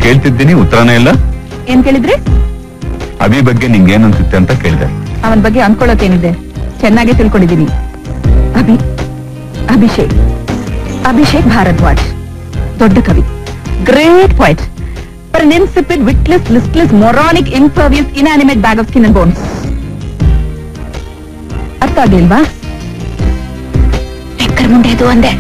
ಕೇಳ್ತಿದ್ದೀನಿ ಉತ್ತರನೇ ಇಲ್ಲ ಏನ್ ಕೇಳಿದ್ರಿ ಅಭಿ ಬಗ್ಗೆ ನಿಂಗೆ ಏನ್ ಅನ್ಸುತ್ತೆ ಅಂತ ಕೇಳಿದೆ ಅವನ ಬಗ್ಗೆ ಅನ್ಕೊಳ್ಳೋಕೇನಿದೆ ಚೆನ್ನಾಗಿ ತಿಳ್ಕೊಂಡಿದ್ದೀನಿ ಅಭಿ ಅಭಿಷೇಕ್ ಅಭಿಷೇಕ್ ಭಾರದ್ವಾಜ್ ದೊಡ್ಡ ಕವಿ great poet for an insipid witless listless moronic impervious inanimate bag of skin and bones ಅರ್ಥ ಆಗಿಲ್ವಾ ಬೆಕ್ಕರ್ ಮುಂದೆ ಇದು ಅಂದೆ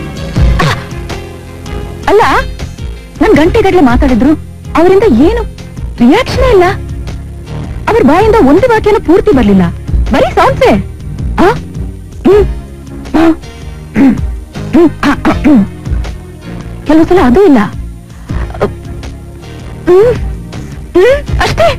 ಅಲ್ಲ ನನ್ ಗಂಟೆಗಡ್ಲೆ ಮಾತಾಡಿದ್ರು ಅವರಿಂದ ಏನು ರಿಯಾಕ್ಷನ್ ಇಲ್ಲ ಅವ್ರ ಬಾಯಿಂದ ಒಂದು ವಾಕ್ಯನ ಪೂರ್ತಿ ಬರ್ಲಿಲ್ಲ ಬರೀ ಸಾಂಗ್ಸೆ ಕೆಲವು ಸಲ ಅದು ಇಲ್ಲ ಹ್ಮ್, ಹ್ಮ್, ಅಷ್ಟೇ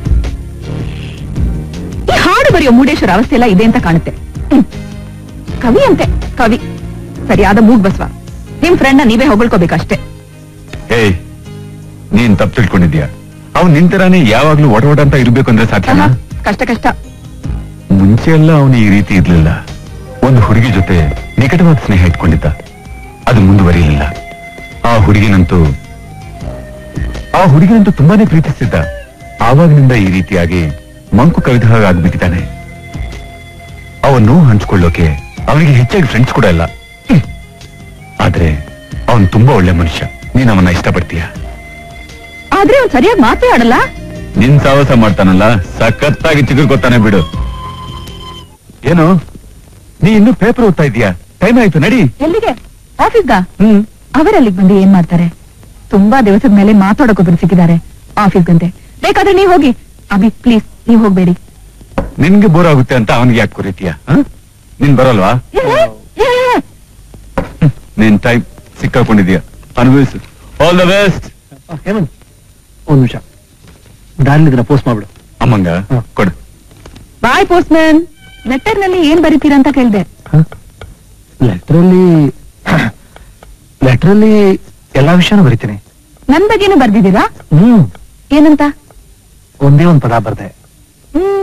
ಈ ಹಾಡು ಬರೆಯೋ ಮೂಡೇಶ್ವರ ಅವಸ್ಥೆ ಎಲ್ಲ ಇದೆ ಅಂತ ಕಾಣುತ್ತೆ ಹ್ಮ್. ಕವಿ ಅಂತೆ ಕವಿ ಸರಿಯಾದ ಮೂಗ್ ಬಸ್ವ ನಿಮ್ ಫ್ರೆಂಡ್ ನೀವೇ ಹೊಗಳ್ಕೋಬೇಕಷ್ಟೇ ಏಯ್ ನೀನ್ ತಪ್ಪು ತಿಳ್ಕೊಂಡಿದ್ಯಾ ಅವ್ನ್ ನಿಂತರಾನೇ ಯಾವಾಗ್ಲೂ ಒಡ ಒಡ ಅಂತ ಇರ್ಬೇಕು ಅಂದ್ರೆ ಸಾಧ್ಯನಾ ಆಹಾ, ಕಷ್ಟ ಕಷ್ಟ ಮುಂಚೆ ಎಲ್ಲ ಅವನು ಈ ರೀತಿ ಇರ್ಲಿಲ್ಲ ಒಂದು ಹುಡುಗಿ ಜೊತೆ ನಿಕಟವಾದ ಸ್ನೇಹ ಇಟ್ಕೊಂಡಿದ್ದ ಅದು ಮುಂದುವರಿಯಲಿಲ್ಲ ಆ ಹುಡುಗಿನಂತೂ ಆ ಹುಡುಗಿನಂತೂ ತುಂಬಾನೇ ಪ್ರೀತಿಸ್ತಿದ್ದ ಆವಾಗಿನಿಂದ ಈ ರೀತಿಯಾಗಿ ಮಂಕು ಕವಿದ ಹಾಗೆ ಆಗ್ಬಿಟ್ಟಿದ್ದಾನೆ ಅವನ್ನು ಹಂಚ್ಕೊಳ್ಳೋಕೆ ಅವನಿಗೆ ಹೆಚ್ಚಾಗಿ ಫ್ರೆಂಡ್ಸ್ ಕೂಡ ಇಲ್ಲ ಹ್ಮ್. ಆದ್ರೆ ಅವನ್ ತುಂಬಾ ಒಳ್ಳೆ ಮನುಷ್ಯ ನೀನ್ ಅವನ್ನ ಇಷ್ಟಪಡ್ತೀಯ ಆದ್ರೆ ಅವ್ನು ಸರಿಯಾಗಿ ಮಾತೇ ಆಡಲ್ಲ ನಿನ್ ಸಾಹಸ ಮಾಡ್ತಾನಲ್ಲ ಸಖತ್ತಾಗಿ ಚಿಗುರ್ಕೊತಾನೆ ಬಿಡು ಏನು ನೀ ಇನ್ನು ಪೇಪರ್ ಓದ್ತಾ ಇದೀಯಾ ಟೈಮ್ ಆಯ್ತು ನಡಿ ಎಲ್ಲಿಗೆ ಆಫೀಸ್ಗ ಹ್ಮ್ ಅವರಲ್ಲಿಗೆ ಬಂದು ಏನ್ ಮಾಡ್ತಾರೆ ತುಂಬಾ ದಿವಸದ ಮೇಲೆ ಮಾತಾಡೋಕೊಬ್ರು ಸಿಕ್ಕಿದ್ದಾರೆ ಆಫೀಸ್ಗಂತೆ ಬೇಕಾದ್ರೆ ನೀವ್ ಹೋಗಿ ಅಭಿ ಪ್ಲೀಸ್ ನೀವ್ ಹೋಗ್ಬೇಡಿ ನಿನ್ಗೆ ಬೋರ್ ಆಗುತ್ತೆ ಅಂತ ಅವನಿಗೆ ಯಾಕೆ ಕುರಿತೀಯ ನೀನ್ ಬರಲ್ವಾ ಹ್ಮ್. ನಿನ್ ಟೈಮ್ ಸಿಕ್ಕಾಕೊಂಡಿದ್ಯಾ ಅನುಭವಿಸು ಆಲ್ ದ ಬೆಸ್ಟ್ ಹೇಮಂತ್ ಒಂದ್ ನಿಮಿಷ ದಾರಿಲಿ ಇದನ್ನ ಪೋಸ್ಟ್ ಮಾಡ್ಬಿಡು ಅಮ್ಮಂಗ ಹ್ಮ್. ಕೊಡು ಬಾಯ್ ಪೋಸ್ಟ್ಮನ್ ಲೆಟರ್ ನಲ್ಲಿ ಏನ್ ಬರೀತೀರಾ ಅಂತ ಕೇಳ್ದೆ ಲೆಟ್ರಲ್ಲಿ ಲೆಟ್ರಲ್ಲಿ ಎಲ್ಲಾ ವಿಷಯನೂ ಬರಿತೀನಿ ನನ್ ಬಗ್ಗೆನೂ ಬರ್ದಿದ್ದೀರಾ ಹ್ಮ್ ಏನಂತ ಒಂದೇ ಒಂದ್ ಪದ ಬರ್ದೆ ಹ್ಮ್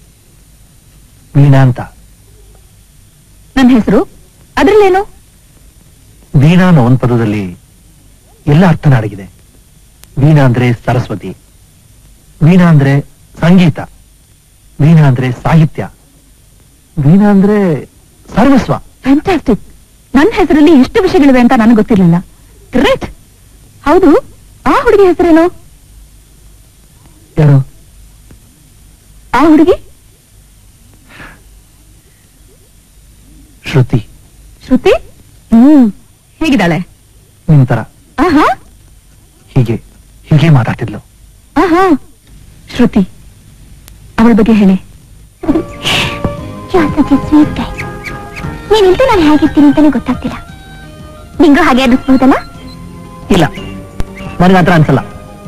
ವೀಣಾ ಅಂತ ನನ್ ಹೆಸರು ಅದ್ರಲ್ಲೇನು ವೀಣಾ ಅನ್ನೋ ಒಂದ್ ಪದದಲ್ಲಿ ಎಲ್ಲ ಅರ್ಥನ ಅಡಗಿದೆ ವೀಣಾ ಅಂದ್ರೆ ಸರಸ್ವತಿ ವೀಣಾ ಅಂದ್ರೆ ಸಂಗೀತ ವೀಣಾ ಅಂದ್ರೆ ಸಾಹಿತ್ಯ ವೀಣಾ ಅಂದ್ರೆ ಸರ್ವಸ್ವ ಫ್ಯಾಂಟಾಸ್ಟಿಕ್ ನನ್ನ ಹೆಸರಲ್ಲಿ ಇಷ್ಟು ವಿಷಯಗಳಿವೆ ಅಂತ ನನಗೆ ಗೊತ್ತಿರ್ಲಿಲ್ಲ ಗ್ರೇಟ್ ಹೌದು ಆ ಹುಡುಗಿ ಹೆಸರೇನು ಯಾರು ಆ ಹುಡುಗಿ ಶ್ರುತಿ ಶ್ರುತಿ ಹ್ಮ್ ಹೇಗಿದ್ದಾಳೆ ನಿಮ್ ತರ ಆಹಾ ಹೀಗೆ ಹೀಗೆ ಮಾತಾಡ್ತಿದ್ಲು ಶ್ರುತಿ ಅವಳ ಬಗ್ಗೆ ಹೇಳಿ ಸ್ವೀಟ್ ಗೈ ನೀನಿಂತೂ ನಾನು ಹೇಗಿರ್ತೀನಿ ಅಂತಾನೆ ಗೊತ್ತಾಗ್ತಿಲ್ಲ ನಿಂಗೂ ಹಾಗೆ ಅನ್ನಿಸ್ಬಹುದಲ್ಲ ಇಲ್ಲ ನನಗೆ ಆತರ ಅನ್ಸಲ್ಲ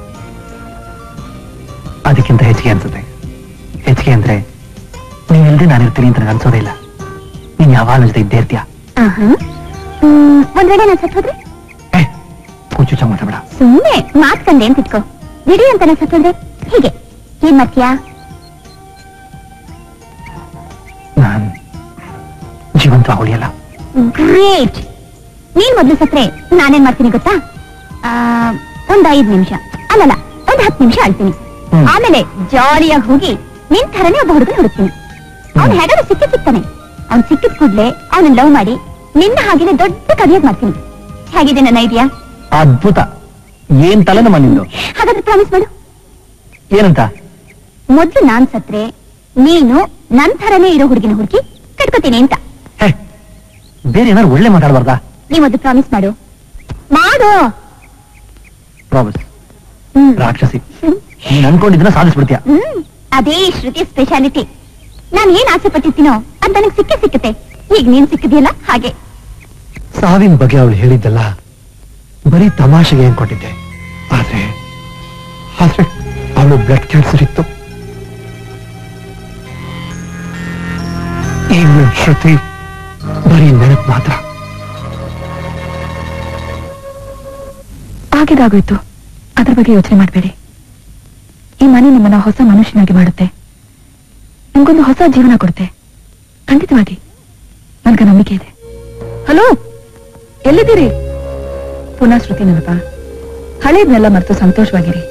ಅದಕ್ಕಿಂತ ಹೆಚ್ಚಿಗೆ ಅನ್ಸುತ್ತೆ ಹೆಚ್ಚಿಗೆ ಅಂದ್ರೆ ನೀವಿಲ್ದೆ ನಾನಿರ್ತೀನಿ ಅಂತ ನನಗೆ ಅನ್ಸೋದೇ ಇಲ್ಲ ನೀನ್ ಯಾವಾಗ ಜೊತೆ ಇದ್ದೇ ಇರ್ತೀಯ ಆಹಾ. ಹ್ಮ್, ಒಂದ್ ವೇಳೆ ನಾನು ಸತ್ತೋದ್ರೆ ಏ ಕೂಚು ಚ ಮಾತಾಡ ಸುಮ್ಮನೆ ಮಾತ್ ಕಂಡೆ ಅಂತ ಇಟ್ಕೋ ಬಿಡಿ ಅಂತ ನಾನು ಸತ್ತೋದ್ರೆ ಹೀಗೆ ಏನ್ ಮಾಡ್ತೀಯಾ ನಾನ್ ಜೀವಂತ ಉಳಿಯಲ್ಲ ಗ್ರೇಟ್ ನೀನ್ ಮೊದ್ಲು ಸತ್ರೆ ನಾನೇನ್ ಮಾಡ್ತೀನಿ ಗೊತ್ತಾ ಆ, ಒಂದ್ ಐದ್ ನಿಮಿಷ ಅಲ್ಲಲ್ಲ ಒಂದ್ ಹತ್ತು ನಿಮಿಷ ಆಳ್ತೀನಿ ಹ್ಮ್. ಆಮೇಲೆ ಜಾಲಿಯಾಗಿ ಹೋಗಿ ನಿನ್ ಥರನೇ ಒಬ್ಬ ಹುಡುಗನ ಹುಡುಕ್ತೀನಿ ಅವ್ನ್ ಹೇಗಾದ್ರೂ ಸಿಕ್ಕಿ ಸಿಗ್ತಾನೆ ಅವ್ನ್ ಸಿಕ್ಕಿದ ಕೂಡ್ಲೆ ಅವನನ್ನ ಲವ್ ಮಾಡಿ ನಿನ್ನ ಹಾಗೇನೆ ದೊಡ್ಡ ಕವಿಯಾಗಿ ಮಾಡ್ತೀನಿ ಹೇಗಿದೆ ನನ್ನ ಐಡಿಯಾ ಅದ್ಭುತ ಏನ್ ತಲೆನಮ್ಮ ನಿಂದು ಹಾಗಾದ್ರೆ ಪ್ರಾಮಿಸ್ ಮಾಡು ಏನಂತ ಮೊದ್ಲು ನಾನ್ ಸತ್ರೆ ನೀನು ನನ್ ಥರನೇ ಇರೋ ಹುಡುಗಿನ ಹುಡುಕಿ ಕಟ್ಕೋತೀನಿ ಅಂತ ಹೇ ಬೇರೆ ಏನಾದ್ರು ಒಳ್ಳೆ ಮಾತಾಡಬಾರ್ದಾ ನೀವ್ ಮೊದ್ಲು ಪ್ರಾಮಿಸ್ ಮಾಡು ಮಾಡು ಪ್ರಾಮಿಸ್ ಹ್ಮ್. ರಾಕ್ಷಸಿ ನೀನ್ ಅನ್ಕೊಂಡಿದ್ದನ್ನ ಸಾಧಿಸ್ಬಿಡ್ತೀಯ ಹ್ಮ್ ಅದೇ ಶ್ರುತಿ ಸ್ಪೆಷಾಲಿಟಿ ನಾನ್ ಏನ್ ಆಸೆ ಪಟ್ಟಿರ್ತೀನೋ ಅದ್ ನನಗ್ ಸಿಕ್ಕೇ ಸಿಕ್ಕುತ್ತೆ ಈಗ ನೀನ್ ಸಿಕ್ಕಿದ್ಯಲ್ಲ ಹಾಗೆ ಸಾವಿನ ಬಗ್ಗೆ ಅವಳು ಹೇಳಿದ್ದಲ್ಲ ಬರೀ ತಮಾಷೆಗೆ ಅನ್ಕೊಂಡಿದ್ದೆ ಆದ್ರೆ ಆದ್ರೆ ಅವಳು ಬ್ಲಡ್ ಕ್ಯಾನ್ಸರ್ ಇತ್ತು ಈಗ ನನ್ ಶ್ರುತಿ ಬರೀ ನೆನಪು ಮಾತ್ರ ಆಗಿದಾಗೋಯ್ತು ಅದ್ರ ಬಗ್ಗೆ ಯೋಚನೆ ಮಾಡಬೇಡಿ ಈ ಮನೆ ನಿಮ್ಮನ್ನ ಹೊಸ ಮನುಷ್ಯನಾಗಿ ಮಾಡುತ್ತೆ ನಿಮ್ಗೊಂದು ಹೊಸ ಜೀವನ ಕೊಡುತ್ತೆ ಖಂಡಿತವಾಗಿ ನನ್ಗೆ ನಂಬಿಕೆ ಇದೆ ಹಲೋ ಎಲ್ಲಿದ್ದೀರಿ ಪುನಃ ಶ್ರುತಿ ನೆನಪ ಹಳೇದ್ನೆಲ್ಲ ಮರೆತು ಸಂತೋಷವಾಗಿರಿ